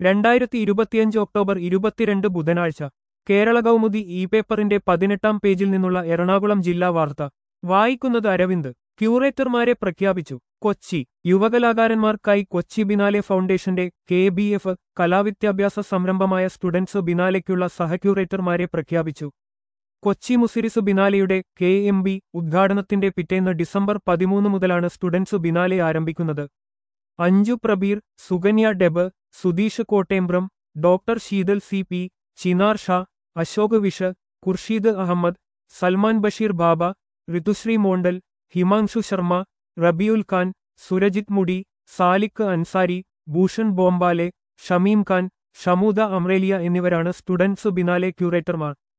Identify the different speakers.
Speaker 1: രണ്ടായിരത്തി ഇരുപത്തിയഞ്ച് ഒക്ടോബർ ഇരുപത്തിരണ്ട് ബുധനാഴ്ച കേരള കൗമുദി ഇ പേപ്പറിന്റെ പതിനെട്ടാം പേജിൽ നിന്നുള്ള എറണാകുളം ജില്ലാ വാർത്ത വായിക്കുന്നത് അരവിന്ദ് ക്യൂറേറ്റർമാരെ പ്രഖ്യാപിച്ചു കൊച്ചി യുവകലാകാരന്മാർക്കായി കൊച്ചി ബിനാലെ ഫൗണ്ടേഷന്റെ കെ ബി എഫ് കലാവിദ്യാഭ്യാസ സംരംഭമായ സ്റ്റുഡൻസ് ബിനാലെക്കുള്ള സഹക്യൂറേറ്റർമാരെ പ്രഖ്യാപിച്ചു കൊച്ചി മുസിരിസ് ബിനാലെയുടെ കെ എം ബി ഉദ്ഘാടനത്തിന്റെ പിറ്റേന്ന് ഡിസംബർ പതിമൂന്ന് മുതലാണ് സ്റ്റുഡൻസ് ബിനാലെ ആരംഭിക്കുന്നത് Anju Prabir Sukanya Deb Sudheesh Kottembram doctor Sheethal C P Chinar Shah Ashok Vish Khursheed Ahmed Salman Basheer Baba Ritushree Mondal Himanshu Sharma Rabiul Khan Surajit Mudi Salik Ansari Bhushan ബോംബാലെ Shameem Khan ഷമൂദ അമ്രേലിയ എന്നിവരാണ് സ്റ്റുഡൻസ് ബിനാലെ ക്യൂറേറ്റർമാർ